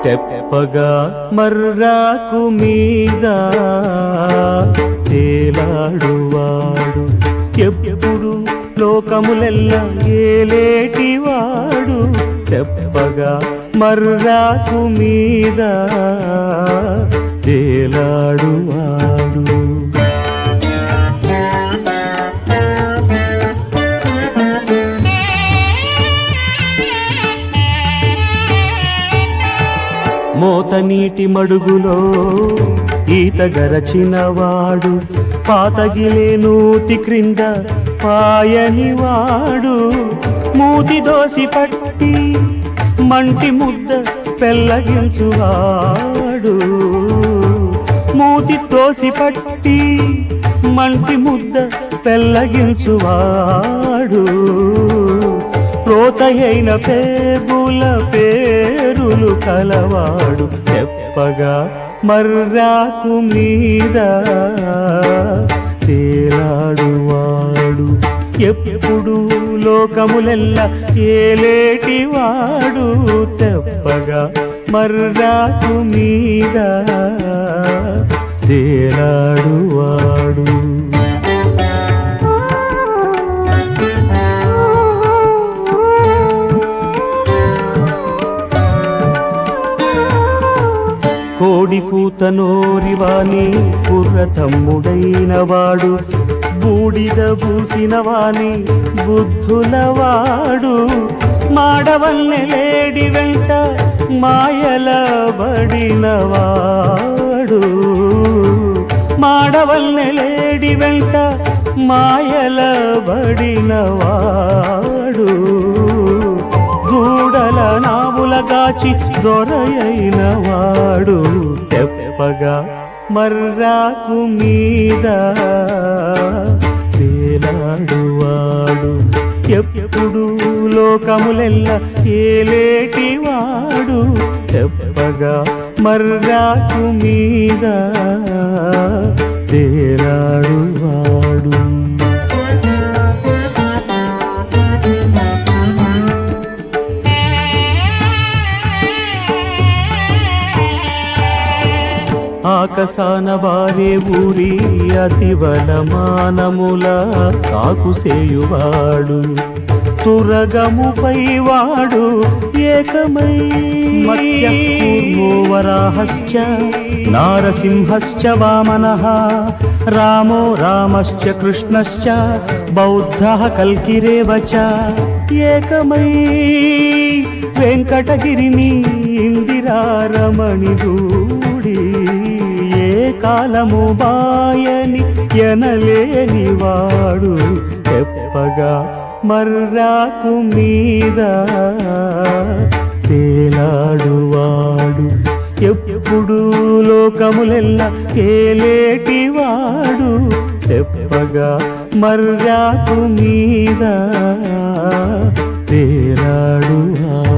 తెప్పగా మర్రాకు మీద తేలాడువాడు ఎప్పుడు లోకములెల్లా ఏలేటివాడు తెప్పగా మర్రాకు మీద తేలాడువాడు మోత నీటి మడుగులో ఈత గరచినవాడు పాతగిలే నూతి క్రింద పాయనివాడు మూతి దోసి పట్టి మంటి ముద్ద పెళ్ళగించువాడు మూతి తోసి పట్టి మంటి ముద్ద పెళ్ళగించువాడు ప్రోతయైన పేగుల పేరులు కలవాడు తెప్పగా మర్రాకు మీద తేలాడువాడు ఎప్పుడు లోకములెల్ల ఏలేటివాడు తెప్పగా మర్రాకు మీద తేలాడువాడు కోడి కూత నోరివాని కుర్ర తమ్ముడైన వాడు బూడిద పూసిన వాని బుద్ధులవాడు మాడవల్నె లేడి వెంట మాయల బడినవాడు మాడవల్నె లేడి వెంట మాయల బడినవాడు దూడల నావుల గాచి దొరయైన వాడు తెప్పగా మర్రాకు మీద తేలాడువాడు ఎప్పుడు లోకములెల్ల ఏలేటివాడు తెప్పగా మర్రాకు మీద తేలాడువాడు ఆకసాన వారే ఊరి అతివలమానముల కాకుసేయువాడు తురగముపై వాడు ఏకమై మత్స్యకూర్మో వరాహశ్చ నారసింహశ్చ వామనః రామో రామశ్చ కృష్ణశ్చ బౌద్ధः కల్కిరేవ చ ఏకమై వెంకటగిరిని ఇందిరారమణి దూడి ఏ కాలము బాయని ఎనలేని వాడు తెప్పగా మర్రాకు మీద తేలాడువాడు ఎప్పుడు లోకములెల్ల ఏలేటివాడు తెప్పగా మర్రాకు మీద తేలాడువాడు